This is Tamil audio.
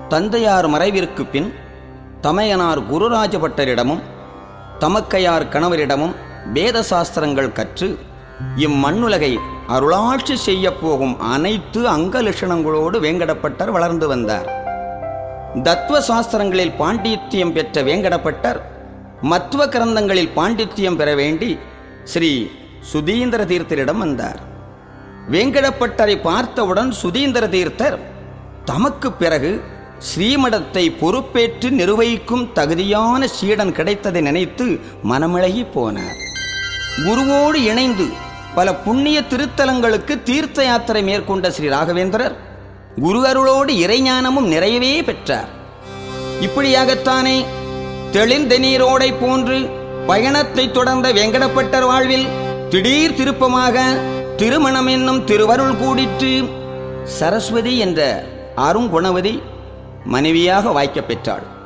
தந்தையார் மறைவிற்கு பின் தமையனார் குருராஜ பட்டரிடமும் தமக்கையார் கணவரிடமும் வேத சாஸ்திரங்கள் கற்று இம்மண்ணுலகை அருளாட்சி செய்யப் போகும் அனைத்து அங்க லட்சணங்களோடு வேங்கடப்பட்டர் வளர்ந்து வந்தார் தத்துவ சாஸ்திரங்களில் பாண்டித்யம் பெற்ற வேங்கடப்பட்டர் மத்துவ கிரந்தங்களில் பாண்டித்யம் பெற வேண்டி ஸ்ரீ சுதீந்திர தீர்த்தரிடம் வந்தார் வேங்கடப்பட்டரை பார்த்தவுடன் சுதீந்திர தீர்த்தர் தமக்கு பிறகு ஸ்ரீமடத்தை பொறுப்பேற்று நிர்வகிக்கும் தகுதியான சீடன் கிடைத்ததை நினைத்து மனமிழகி போனார் குருவோடு இணைந்து பல புண்ணிய திருத்தலங்களுக்கு தீர்த்த யாத்திரை மேற்கொண்ட ஸ்ரீ ராகவேந்திரர் குரு அருளோடு இறைஞானமும் நிறையவே பெற்றார் இப்படியாகத்தானே தெளிந்த நீரோடை போன்று பயணத்தை தொடர்ந்த வெங்கடப்பட்டர் வாழ்வில் திடீர் திருப்பமாக திருமணம் என்னும் திருவருள் கூடிற்று சரஸ்வதி என்ற அருங்குணவதி மனைவியாக வாய்க்கப் பெற்றாள்